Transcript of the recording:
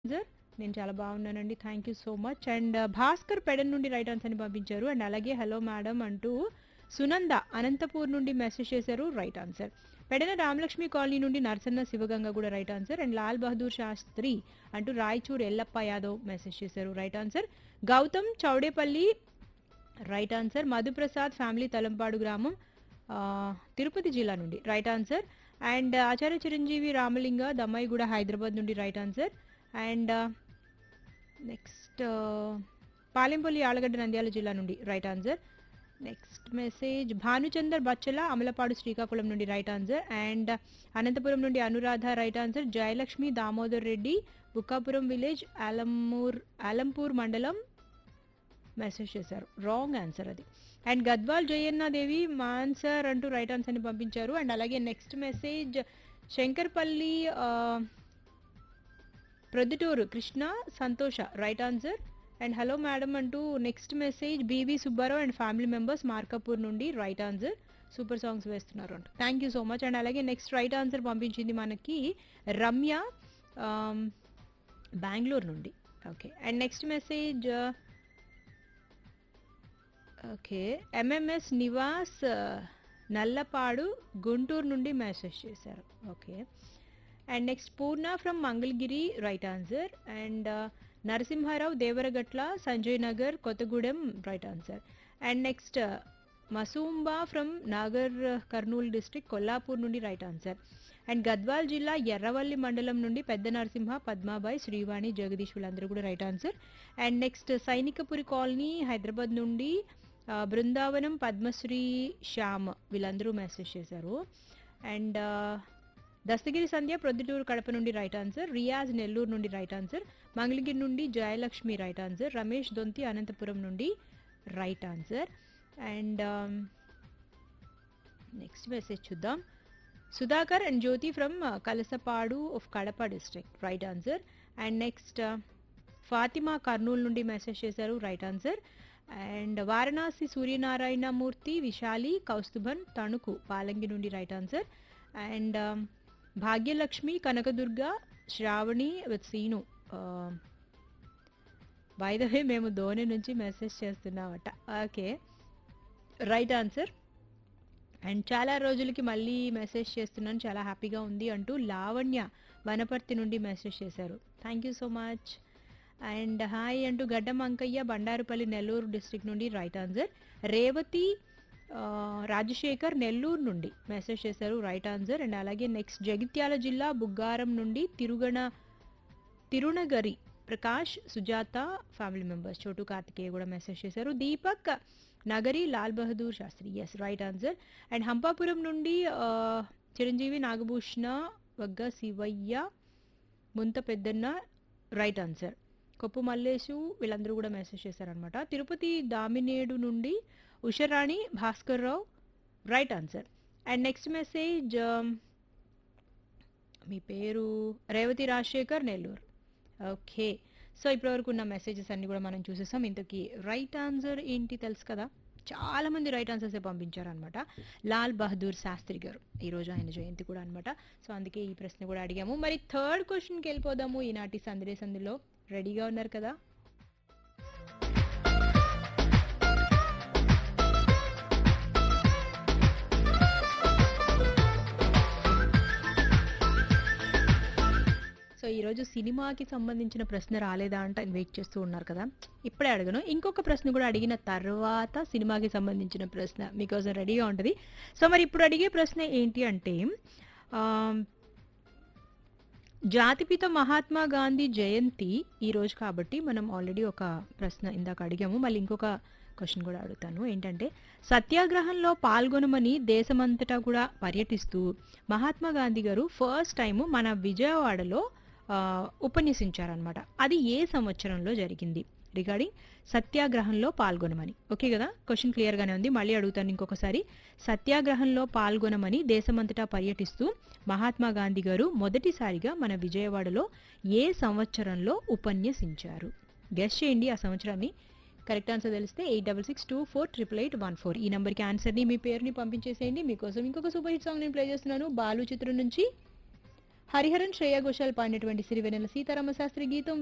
sir నేను చాలా బాగున్నానండి thank you so much and Bhaskar Pedana నుండి రైట్ ఆన్సర్ అని పంపించారు అండ్ అలాగే హలో మేడం అంటూ సునంద అనంతపూర్ నుండి మెసేజ్ చేశారు right answer Pedana Ramalakshmi colony నుండి నరసన్న శివగంగ కూడా right answer and Lal Bahadur Shastri అంటూ రాయచూర్ ఎల్లప్ప యాదవ్ మెసేజ్ చేశారు right answer Gautam Chowdepalli right answer Madhuprasad family Thalampadu గ్రామం ఆ, తిరుపతి జిల్లా నుండి right answer and Acharya Chiranjeevi Ramalinga Dammaiguda Hyderabad నుండి right answer and next Palempalli Allagadda Nandyal జిల్లా నుండి right answer next message Bhanuchander Bachala Amalapadu Srikakulam నుండి రైట్ ఆన్సర్ అండ్ అనంతపురం నుండి Anuradha right answer Jayalakshmi Damodar Reddy Bukkapuram village Alampur Alampur మండలం మెసేజ్ చేశారు రాంగ్ ఆన్సర్ అది అండ్ గద్వాల్ జయన్న దేవి మా ఆన్సర్ అంటూ రైట్ ఆన్సర్ని పంపించారు అండ్ అలాగే నెక్స్ట్ మెసేజ్ శంకర్పల్లి ఆ, Proddatur Krishna Santosha right answer and hello madam అంటూ next message BV Subbarao and family members Markapur నుండి రైట్ ఆన్సర్ సూపర్ సాంగ్స్ వేస్తున్నారు అంట thank you so much and అలాగే నెక్స్ట్ రైట్ ఆన్సర్ పంపించింది మనకి రమ్య ఆమ్, బెంగళూరు నుండి okay and next message okay MMS Nivas ఆ, నల్లపాడు గుంటూరు నుండి మెసేజ్ చేశారు okay and next Purna from Mangalagiri right answer and Narasimharao Devaragatla Sanjay Nagar Kothagudem right answer and next మసూంబా ఫ్రమ్ నాగర్ కర్నూలు డిస్ట్రిక్ట్ కొల్లాపూర్ నుండి రైట్ ఆన్సర్ అండ్ గద్వాల్ జిల్లా ఎర్రవల్లి మండలం నుండి పెద్ద నరసింహ పద్మాబాయ్ శ్రీవాణి జగదీష్ వీళ్ళందరూ కూడా right answer and next Sainikpuri colony Hyderabad నుండి ఆ, బృందావనం పద్మశ్రీ శ్యామ్ వీళ్ళందరూ మెసేజ్ చేశారు అండ్ దస్తగిరి సంధ్య ప్రొద్దుటూరు కడప నుండి రైట్ ఆన్సర్ రియాజ్ నెల్లూరు నుండి రైట్ ఆన్సర్ మంగళగిరి నుండి జయలక్ష్మి రైట్ ఆన్సర్ రమేష్ దొంతి అనంతపురం నుండి right answer and next message చూద్దాం Sudhakar and Jyothi from Kalasapadu of Kadapa district right answer and next Fatima Kurnool నుండి మెసేజ్ చేశారు right answer and Varanasi Suryanarayana Murthy Vishali Kausthubhan Tanuku Palangi నుండి right answer and Bhagyalakshmi Kanakadurga Sravani with Seenu by the way మేము ధోని నుంచి మెసేజ్ చేస్తున్నామట ఓకే రైట్ ఆన్సర్ అండ్ చాలా రోజులకి మళ్ళీ మెసేజ్ చేస్తున్నాను చాలా హ్యాపీగా ఉంది అంటూ లావణ్య వనపర్తి నుండి మెసేజ్ చేశారు thank you so much and hi అంటూ గడ్డం అంకయ్య బండారుపల్లి నెల్లూరు డిస్ట్రిక్ట్ నుండి రైట్ ఆన్సర్ రేవతి ఆ, రాజశేఖర్ నెల్లూరు నుండి మెసేజ్ చేశారు రైట్ ఆన్సర్ అండ్ అలాగే నెక్స్ట్ జగిత్యాల జిల్లా బుగ్గారం నుండి తిరుగణ తిరునగరి ప్రకాష్ సుజాత ఫ్యామిలీ మెంబర్స్ చోటు కార్తికేయ కూడా మెసేజ్ చేశారు Deepak Nagari Lal Bahadur Shastri S right answer and Hampapuram నుండి ఆ, చిరంజీవి నాగభూషణ వగ్గ శివయ్య ముంత పెద్దన్న రైట్ ఆన్సర్ కొప్పు మల్లేషు వీళ్ళందరూ కూడా మెసేజ్ చేశారనమాట తిరుపతి దామినేడు నుండి Usharani Bhaskar Rao right answer and next message మీ పేరు రేవతి రాజశేఖర్ నెల్లూరు ఓకే సో ఇప్పటివరకు ఉన్న మెసేజెస్ అన్ని కూడా మనం చూసేసాం ఇంతకీ రైట్ ఆన్సర్ ఏంటి తెలుసు కదా చాలా మంది రైట్ ఆన్సర్స్ పంపించారనమాట లాల్ బహదూర్ శాస్త్రి గారు ఈరోజు ఆయన జయంతి కూడా అనమాట సో అందుకే ఈ ప్రశ్న కూడా అడిగాము మరి థర్డ్ క్వశ్చన్కి వెళ్ళిపోదాము ఈనాటి సందడి సందులో రెడీగా ఉన్నారు కదా సో ఈరోజు సినిమాకి సంబంధించిన ప్రశ్న రాలేదా అంటే వెయిట్ చేస్తూ ఉన్నారు కదా ఇప్పుడే అడగను ఇంకొక ప్రశ్న కూడా అడిగిన తర్వాత సినిమాకి సంబంధించిన ప్రశ్న మీకోసం రెడీగా ఉంటుంది సో మరి ఇప్పుడు అడిగే ప్రశ్న ఏంటి అంటే ఆమ్, జాతిపిత మహాత్మా గాంధీ జయంతి ఈ రోజు కాబట్టి మనం ఆల్రెడీ ఒక ప్రశ్న ఇందాక అడిగాము మళ్ళీ ఇంకొక క్వశ్చన్ కూడా అడుగుతాను ఏంటంటే సత్యాగ్రహంలో పాల్గొనమని దేశమంతటా కూడా పర్యటిస్తూ మహాత్మా గాంధీ గారు ఫస్ట్ టైం మన విజయవాడలో ఆ, ఉపన్యసించారనమాట అది ఏ సంవత్సరంలో జరిగింది రిగార్డింగ్ సత్యాగ్రహంలో పాల్గొనమని ఓకే కదా క్వశ్చన్ క్లియర్గానే ఉంది మళ్ళీ అడుగుతాను ఇంకొకసారి సత్యాగ్రహంలో పాల్గొనమని దేశమంతటా పర్యటిస్తూ మహాత్మా గాంధీ గారు మొదటిసారిగా మన విజయవాడలో ఏ సంవత్సరంలో ఉపన్యసించారు గెస్ చేయండి ఆ సంవత్సరాన్ని కరెక్ట్ ఆన్సర్ తెలిస్తే eight double six two four triple eight one four ఈ నెంబర్కి ఆన్సర్ని మీ పేరుని పంపించేసేయండి మీకోసం ఇంకొక సూపర్ హిట్ సాంగ్ నేను ప్లే చేస్తున్నాను బాలు చిత్రం నుంచి హరిహరన్ శ్రేయా ఘోషాల్ పాడినటువంటి సిరివెన్నెల సీతారామ శాస్త్రి గీతం